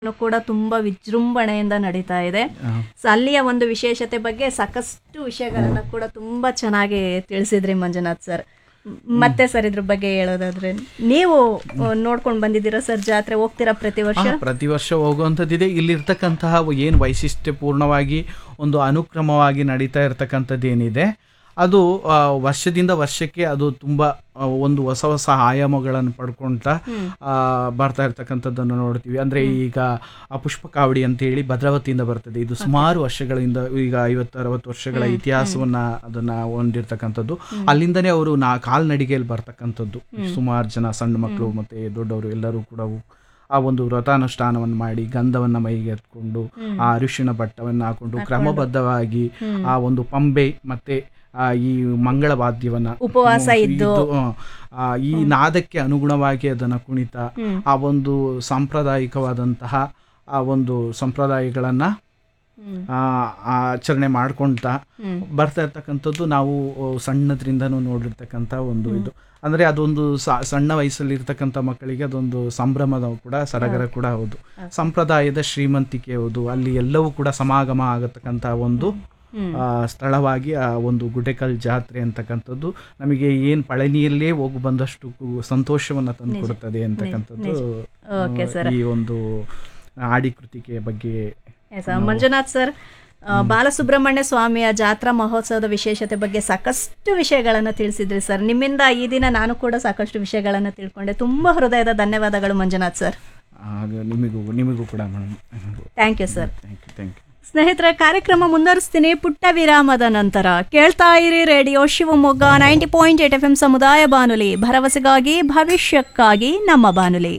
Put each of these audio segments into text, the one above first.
ಕೂಡ ತುಂಬಾ ವಿಜೃಂಭಣೆಯಿಂದ ನಡೀತಾ ಇದೆ ಸೊ ಅಲ್ಲಿಯ ಒಂದು ವಿಶೇಷತೆ ಬಗ್ಗೆ ಸಾಕಷ್ಟು ವಿಷಯಗಳನ್ನ ಕೂಡ ತುಂಬಾ ಚೆನ್ನಾಗಿ ತಿಳಿಸಿದ್ರಿ ಮಂಜುನಾಥ್ ಸರ್ ಮತ್ತೆ ಸರ್ ಇದ್ರ ಬಗ್ಗೆ ಹೇಳೋದಾದ್ರೆ ನೀವು ನೋಡ್ಕೊಂಡು ಬಂದಿದ್ದೀರಾ ಸರ್ ಜಾತ್ರೆ ಹೋಗ್ತೀರಾ ಪ್ರತಿ ವರ್ಷ ಆ, ಪ್ರತಿ ವರ್ಷ ಹೋಗುವಂಥದ್ದಿದೆ ಇಲ್ಲಿರ್ತಕ್ಕಂತಹ ಏನು ವೈಶಿಷ್ಟ್ಯಪೂರ್ಣವಾಗಿ ಒಂದು ಅನುಕ್ರಮವಾಗಿ ನಡೀತಾ ಇರತಕ್ಕಂಥದ್ದು ಏನಿದೆ ಅದು ಆ, ವರ್ಷದಿಂದ ವರ್ಷಕ್ಕೆ ಅದು ತುಂಬ ಆ, ಒಂದು ಹೊಸ ಹೊಸ ಆಯಾಮಗಳನ್ನು ಪಡ್ಕೊಳ್ತಾ ಆ, ಬರ್ತಾ ಇರ್ತಕ್ಕಂಥದ್ದನ್ನು ನೋಡ್ತೀವಿ ಅಂದರೆ ಈಗ ಆ ಪುಷ್ಪ ಕಾವಡಿ ಅಂತೇಳಿ ಭದ್ರಾವತಿಯಿಂದ ಬರ್ತದೆ ಇದು ಸುಮಾರು ವರ್ಷಗಳಿಂದ ಈಗ ಐವತ್ತು ಅರವತ್ತು ವರ್ಷಗಳ ಇತಿಹಾಸವನ್ನ ಅದನ್ನ ಹೊಂದಿರ್ತಕ್ಕಂಥದ್ದು ಅಲ್ಲಿಂದನೇ ಅವರು ನಾ ಕಾಲ್ನಡಿಗೆಯಲ್ಲಿ ಬರ್ತಕ್ಕಂಥದ್ದು ಸುಮಾರು ಜನ ಸಣ್ಣ ಮಕ್ಕಳು ಮತ್ತೆ ದೊಡ್ಡವರು ಎಲ್ಲರೂ ಕೂಡ ಆ ಒಂದು ವ್ರತಾನುಷ್ಠಾನವನ್ನು ಮಾಡಿ ಗಂಧವನ್ನ ಮೈಗೆ ಎತ್ಕೊಂಡು ಆ ಅರಿಶಿಣ ಬಟ್ಟವನ್ನು ಹಾಕೊಂಡು ಕ್ರಮಬದ್ಧವಾಗಿ ಆ ಒಂದು ಪಂಬೆ ಮತ್ತೆ ಆ ಈ ಮಂಗಳ ವಾದ್ಯವನ್ನ ಉಪವಾಸ ಇದ್ದು. ಹ್ಮ್, ಆ ಈ ನಾದಕ್ಕೆ ಅನುಗುಣವಾಗಿ ಅದನ್ನ ಕುಣಿತ ಆ ಒಂದು ಸಾಂಪ್ರದಾಯಿಕವಾದಂತಹ ಆ ಒಂದು ಸಂಪ್ರದಾಯಗಳನ್ನ ಆ, ಆಚರಣೆ ಮಾಡ್ಕೊಳ್ತಾ ಬರ್ತಾ ಇರ್ತಕ್ಕಂಥದ್ದು ನಾವು ಸಣ್ಣದ್ರಿಂದನೂ ನೋಡಿರ್ತಕ್ಕಂಥ ಒಂದು ಇದು ಅಂದ್ರೆ ಅದೊಂದು ಸ- ಸಣ್ಣ ವಯಸ್ಸಲ್ಲಿ ಇರ್ತಕ್ಕಂಥ ಮಕ್ಕಳಿಗೆ ಅದೊಂದು ಸಂಭ್ರಮದ ಕೂಡ ಸಡಗರ ಕೂಡ ಹೌದು ಸಂಪ್ರದಾಯದ ಶ್ರೀಮಂತಿಕೆ ಹೌದು ಅಲ್ಲಿ ಎಲ್ಲವೂ ಕೂಡ ಸಮಾಗಮ ಆಗತಕ್ಕಂಥ ಒಂದು ಆ, ಸ್ಥಳವಾಗಿ ಆ ಒಂದು ಗುಡ್ಡೆಕಲ್ ಜಾತ್ರೆ ಅಂತಕ್ಕಂಥದ್ದು ನಮಗೆ ಏನ್ ಪಳನಿಯಲ್ಲೇ ಹೋಗಿ ಬಂದಷ್ಟು ಕು- ಸಂತೋಷವನ್ನ ತಂದು ಕೊಡುತ್ತದೆ ಅಂತಕ್ಕಂಥದ್ದು Okay, ಆ, ಈ ಒಂದು ಆಡಿಕೃತಿಕೆ ಬಗ್ಗೆ Yes, sir. ಮಂಜುನಾಥ್ ಸರ್ ಆ, ಬಾಲಸುಬ್ರಹ್ಮಣ್ಯ ಸ್ವಾಮಿಯ ಜಾತ್ರಾ ಮಹೋತ್ಸವದ ವಿಶೇಷತೆ ಬಗ್ಗೆ ಸಾಕಷ್ಟು ವಿಷಯಗಳನ್ನು ತಿಳಿಸಿದ್ರಿ ಸರ್ ನಿಮ್ಮಿಂದ ಈ ದಿನ ನಾನು ಕೂಡ ಸಾಕಷ್ಟು ವಿಷಯಗಳನ್ನು ತಿಳ್ಕೊಂಡೆ ತುಂಬಾ ಹೃದಯದ ಧನ್ಯವಾದಗಳು ಮಂಜುನಾಥ್ ಸರ್ ಹಾಗೆ ನಿಮಗೂ ನಿಮಗೂ ಕೂಡ madam thank you sir thank you thank you ಸ್ನೇಹಿತರೆ ಕಾರ್ಯಕ್ರಮ ಮುಂದುವರಿಸ್ತೀನಿ ಪುಟ್ಟ ವಿರಾಮದ ನಂತರ ಕೇಳ್ತಾ ಇರಿ radio Shivamogga ninety point eight F M ಸಮುದಾಯ ಬಾನುಲಿ ಭರವಸೆಗಾಗಿ ಭವಿಷ್ಯಕ್ಕಾಗಿ ನಮ್ಮ ಬಾನುಲಿ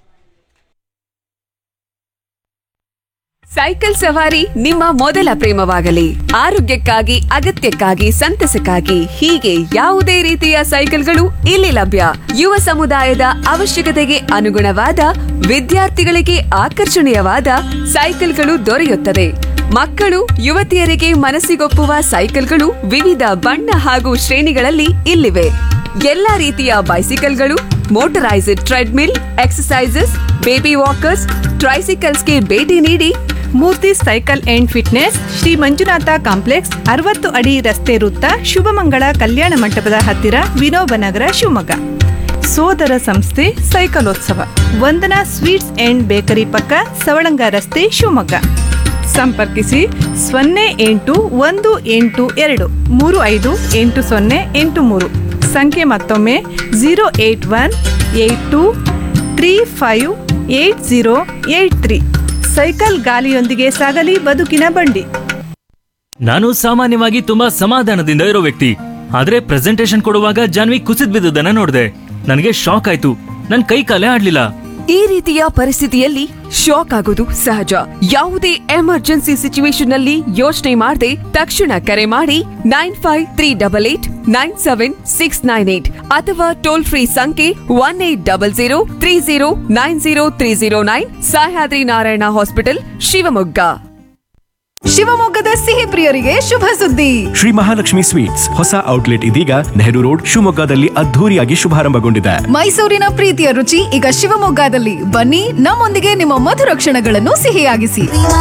ಸೈಕಲ್ ಸವಾರಿ ನಿಮ್ಮ ಮೊದಲ ಪ್ರೇಮವಾಗಲಿ ಆರೋಗ್ಯಕ್ಕಾಗಿ ಅಗತ್ಯಕ್ಕಾಗಿ ಸಂತಸಕ್ಕಾಗಿ ಹೀಗೆ ಯಾವುದೇ ರೀತಿಯ ಸೈಕಲ್ಗಳು ಇಲ್ಲಿ ಲಭ್ಯ ಯುವ ಸಮುದಾಯದ ಅವಶ್ಯಕತೆಗೆ ಅನುಗುಣವಾದ ವಿದ್ಯಾರ್ಥಿಗಳಿಗೆ ಆಕರ್ಷಣೀಯವಾದ ಸೈಕಲ್ಗಳು ದೊರೆಯುತ್ತದೆ ಮಕ್ಕಳು ಯುವತಿಯರಿಗೆ ಮನಸ್ಸಿಗೊಪ್ಪುವ ಸೈಕಲ್ಗಳು ವಿವಿಧ ಬಣ್ಣ ಹಾಗೂ ಶ್ರೇಣಿಗಳಲ್ಲಿ ಇಲ್ಲಿವೆ ಎಲ್ಲಾ ರೀತಿಯ ಬೈಸಿಕಲ್ಗಳು motorized treadmill exercises baby walkers ಟ್ರೈಸಿಕಲ್ಸ್ಗೆ ಭೇಟಿ ನೀಡಿ Murthy cycle and fitness Shri Manjunatha complex ಅರವತ್ತು ಅಡಿ ರಸ್ತೆ ವೃತ್ತ ಶುಭಮಂಗಳ ಕಲ್ಯಾಣ ಮಂಟಪದ ಹತ್ತಿರ ವಿನೋಬನಗರ ಶಿವಮೊಗ್ಗ ಸೋದರ ಸಂಸ್ಥೆ ಸೈಕಲೋತ್ಸವ ವಂದನಾ ಸ್ವೀಟ್ಸ್ ಅಂಡ್ ಬೇಕರಿ ಪಕ್ಕ ಸವಳಂಗ ರಸ್ತೆ ಶಿವಮೊಗ್ಗ ಸಂಪರ್ಕಿಸಿ ಸೊನ್ನೆ ಎಂಟು ಒಂದು ಎಂಟು ಎರಡು ಮೂರು ಐದು ಎಂಟು ಸೊನ್ನೆ ಎಂಟು ಮೂರು ಸಂಖ್ಯೆ ಮತ್ತೊಮ್ಮೆ zero eight one eight two three five eight zero eight three cycle ಗಾಲಿಯೊಂದಿಗೆ ಸಾಗಲಿ ಬದುಕಿನ ಬಂಡಿ ನಾನು ಸಾಮಾನ್ಯವಾಗಿ ತುಂಬಾ ಸಮಾಧಾನದಿಂದ ಇರೋ ವ್ಯಕ್ತಿ ಆದ್ರೆ ಪ್ರೆಸೆಂಟೇಶನ್ ಕೊಡುವಾಗ ಜಾನ್ವಿ ಕುಸಿದ್ ಬಿದ್ದುದನ್ನ ನೋಡಿದೆ ನನಗೆ ಶಾಕ್ ಆಯ್ತು ನನ್ ಕೈ ಕಾಲೇ ಆಡ್ಲಿಲ್ಲ ಈ ರೀತಿಯ ಪರಿಸ್ಥಿತಿಯಲ್ಲಿ ಶಾಕ್ ಆಗೋದು ಸಹಜ ಯಾವುದೇ ಎಮರ್ಜೆನ್ಸಿ ಸಿಚುವೇಶನ್ ನಲ್ಲಿ ಯೋಚನೆ ಮಾಡದೆ ತಕ್ಷಣ ಕರೆ ಮಾಡಿ nine five three double eight nine seven six nine eight ಅಥವಾ ಟೋಲ್ ಫ್ರೀ ಸಂಖ್ಯೆ one eight double zero three zero nine zero three zero nine Sahyadri Narayana hospital Shivamogga ಶಿವಮೊಗ್ಗದ ಸಿಹಿ ಪ್ರಿಯರಿಗೆ ಶುಭ ಸುದ್ದಿ ಶ್ರೀ ಮಹಾಲಕ್ಷ್ಮಿ ಸ್ವೀಟ್ಸ್ ಹೊಸ ಔಟ್ಲೆಟ್ ಇದೀಗ ನೆಹರು ರೋಡ್ ಶಿವಮೊಗ್ಗದಲ್ಲಿ ಅದ್ಧೂರಿಯಾಗಿ ಶುಭಾರಂಭಗೊಂಡಿದೆ ಮೈಸೂರಿನ ಪ್ರೀತಿಯ ರುಚಿ ಈಗ ಶಿವಮೊಗ್ಗದಲ್ಲಿ ಬನ್ನಿ ನಮ್ಮೊಂದಿಗೆ ನಿಮ್ಮ ಮಧುರ ಕ್ಷಣಗಳನ್ನು ಸಿಹಿಯಾಗಿಸಿ